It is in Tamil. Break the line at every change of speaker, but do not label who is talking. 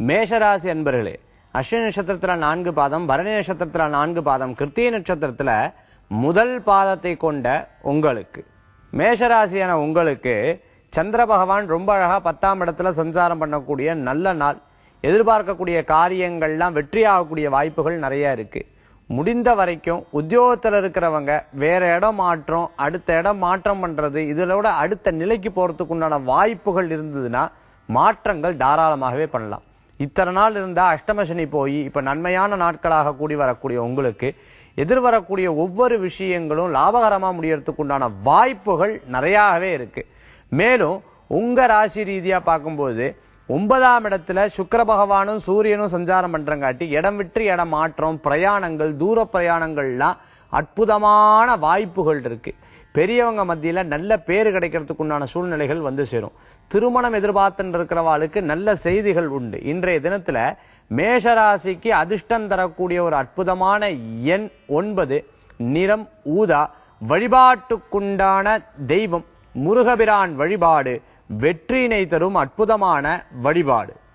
மேஷராசி அன்பர்களே அஸ்வினி நட்சத்திரத்துல நான்கு பாதம் பரணி நட்சத்திரத்துல நான்கு பாதம் கிருத்திய நட்சத்திரத்துல முதல் பாதத்தை கொண்ட உங்களுக்கு மேஷராசியான உங்களுக்கு சந்திர பகவான் ரொம்ப அழகா பத்தாம் இடத்துல சஞ்சாரம் பண்ணக்கூடிய நல்ல நாள் எதிர்பார்க்கக்கூடிய காரியங்கள்லாம் வெற்றியாகக்கூடிய வாய்ப்புகள் நிறைய இருக்கு முடிந்த வரைக்கும் உத்தியோகத்துல இருக்கிறவங்க வேற இடம் மாற்றம் அடுத்த இடம் மாற்றம் பண்றது இதோட அடுத்த நிலைக்கு போறதுக்கு உண்டான வாய்ப்புகள் இருந்ததுன்னா மாற்றங்கள் தாராளமாகவே பண்ணலாம் இத்தனை நாள் இருந்தா அஷ்டமசனி போய் இப்ப நன்மையான நாட்களாக கூடி வரக்கூடிய உங்களுக்கு எதிர்வரக்கூடிய ஒவ்வொரு விஷயங்களும் லாபகரமா முடியறதுக்கு உண்டான வாய்ப்புகள் நிறையாவே இருக்கு மேலும் உங்க ராசி ரீதியா பார்க்கும்போது ஒன்பதாம் இடத்துல சுக்கிர பகவானும் சூரியனும் சஞ்சாரம் பண்றங்காட்டி இடம் விட்டு இடம் மாற்றம் பிரயாணங்கள் தூர பிரயாணங்கள்லாம் அற்புதமான வாய்ப்புகள் இருக்கு பெரியவங்க மத்தியில நல்ல பேரு கிடைக்கிறதுக்கு உண்டான சூழ்நிலைகள் வந்து சேரும் திருமணம் எதிர்பார்த்துட்டு இருக்கிறவாளுக்கு நல்ல செய்திகள் உண்டு இன்றைய தினத்துல மேஷராசிக்கு அதிர்ஷ்டம் தரக்கூடிய ஒரு அற்புதமான எண் ஒன்பது நிறம் ஊதா வழிபாட்டுக்குண்டான தெய்வம் முருகபிரான் வழிபாடு வெற்றியினை தரும் அற்புதமான வழிபாடு